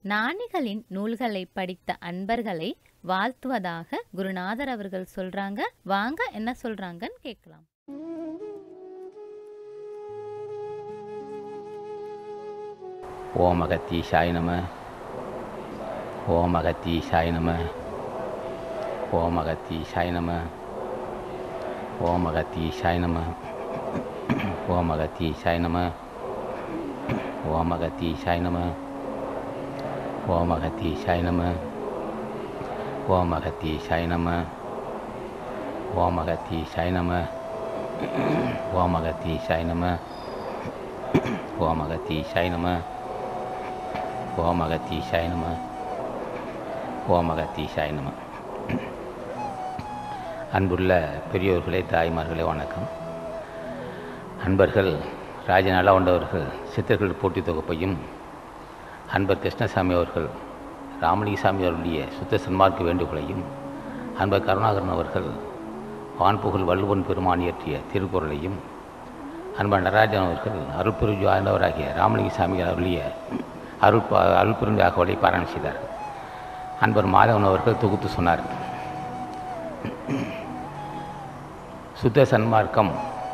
ஞானிகளின் நூல்களை படித்த அன்பர்களை வாழ்த்துவதாக குருநாதர் அவர்கள் சொல்றாங்க வாங்க என்ன சொல்றாங்கன்னு கேட்கலாம் ஓம் அகத்தீஷாய நம ஓம் அகத்தீஷாய நம ஓம் அகத்தீஷாய நம ஓம் அகத்தீஷாய நம ஓம் அகத்தீஷாய நம ஓம் அகத்தீஷாய நம ஓம் அகத்தீஷாய நம ஓம் அகத்தீஷாய நம ஓம் அகத்தீஷாய நம ஓம் அகத்தீஷாய நம ஓம் அகத்தீஷாய நம ஓம் அகத்தீஷாய நம ஓம் அகத்தீஷாய நம அன்புள்ள பெரியோர்களே தாய்மார்களே வணக்கம் அன்பர்கள் ராஜநல கொண்டவர்கள் சித்தர்கள் போட்டி தொகுப்பையும் அன்பர் கிருஷ்ணசாமி அவர்கள் ராமலிங்கசாமி அவருடைய சுத்த சன்மார்க்க வேண்டுகோளையும் அன்பர் கருணாகரன் அவர்கள் வான்புகழ் வள்ளுவன் பெருமான் இயற்றிய திருக்குறளையும் அன்பர் நடராஜன் அவர்கள் அருள்பெரு ஆண்டவராகிய ராமலிங்கசாமி அவருடைய அருள் அருள்பெரும் தகவலை பாராயணம் செய்தார் அன்பர் மாதவன் அவர்கள் தொகுத்து சொன்னார் சுத்த சன்மார்க்கம்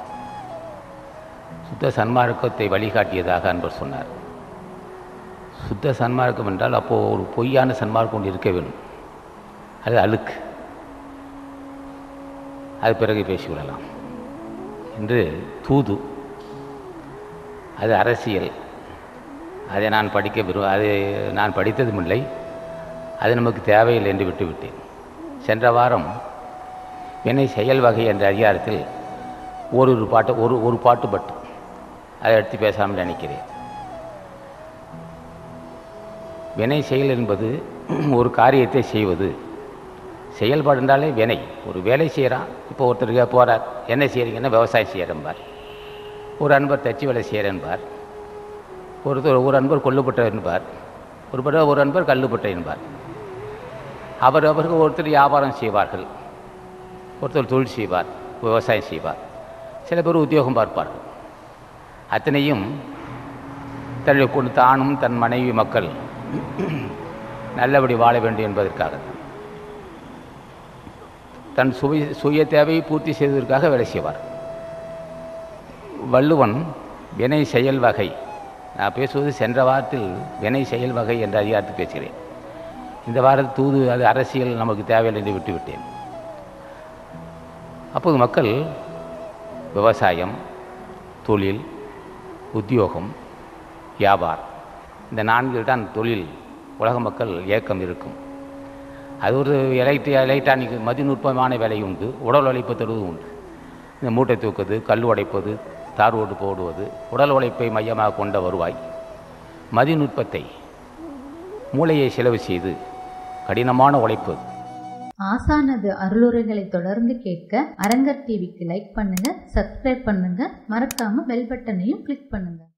சுத்த சன்மார்க்கத்தை வழிகாட்டியதாக அன்பர் சொன்னார் சுத்த சன்மார்க்கம் என்றால் அப்போது ஒரு பொய்யான சன்மார்க்கம் ஒன்று இருக்க வேண்டும் அது அழுக்கு அது பிறகு பேசிவிடலாம் என்று தூது அது அரசியல் அதை நான் படிக்க விரு அது நான் படித்ததும் இல்லை அது நமக்கு தேவையில்லை என்று விட்டுவிட்டேன் சென்ற வாரம் வினை செயல் வகை என்ற அதிகாரத்தில் ஒரு ஒரு பாட்டு ஒரு ஒரு பாட்டு பட்டு அதை எடுத்து பேசாமல் நினைக்கிறேன் வினை செயல் என்பது ஒரு காரியத்தை செய்வது செயல்பாடு என்றாலே வினை ஒரு வேலை செய்கிறான் இப்போ ஒருத்தருக்கு போகிறார் என்ன செய்கிறீங்கன்னா விவசாயம் செய்கிறேன்பார் ஒரு அன்பர் தச்சு வேலை செய்கிறேன்பார் ஒருத்தர் ஒரு அன்பர் கொல்லுப்பட்ட என்பார் ஒரு பட ஒரு அன்பர் கல்லுப்பட்ட என்பார் அவர் அவருக்கு ஒருத்தர் வியாபாரம் செய்வார்கள் ஒருத்தர் தொழில் செய்வார் விவசாயம் செய்வார் சில பேர் உத்தியோகம் பார்ப்பார்கள் அத்தனையும் தன்னுடைய கொண்டு தானும் தன் மனைவி மக்கள் நல்லபடி வாழ வேண்டும் என்பதற்காக தன் சுய சுய தேவையை பூர்த்தி செய்வதற்காக வேலை செய்வார் வள்ளுவன் வினை செயல் வகை நான் பேசுவது சென்ற வாரத்தில் வினை செயல் வகை என்ற அதிகாரத்தில் பேசுகிறேன் இந்த வாரத்தில் தூது அது அரசியல் நமக்கு தேவையில்லை என்று விட்டுவிட்டேன் அப்போது மக்கள் விவசாயம் தொழில் உத்தியோகம் வியாபாரம் இந்த நான்கில் தான் தொழில் உலக மக்கள் இயக்கம் இருக்கும் அது ஒரு எலக்ட்ரி எலக்ட்ரானிக் மதிநுட்பமான வேலை உண்டு உடல் உழைப்பு தருவது உண்டு இந்த மூட்டை தூக்குவது கல் உடைப்பது தார் ஓடு போடுவது உடல் உழைப்பை மையமாக கொண்ட வருவாய் மதிநுட்பத்தை மூளையை செலவு செய்து கடினமான உழைப்பு ஆசானது அருளுரைகளை தொடர்ந்து கேட்க அரங்கர் டிவிக்கு லைக் பண்ணுங்க சப்ஸ்கிரைப் பண்ணுங்க மறக்காம பெல் பட்டனையும் கிளிக் பண்ணுங்க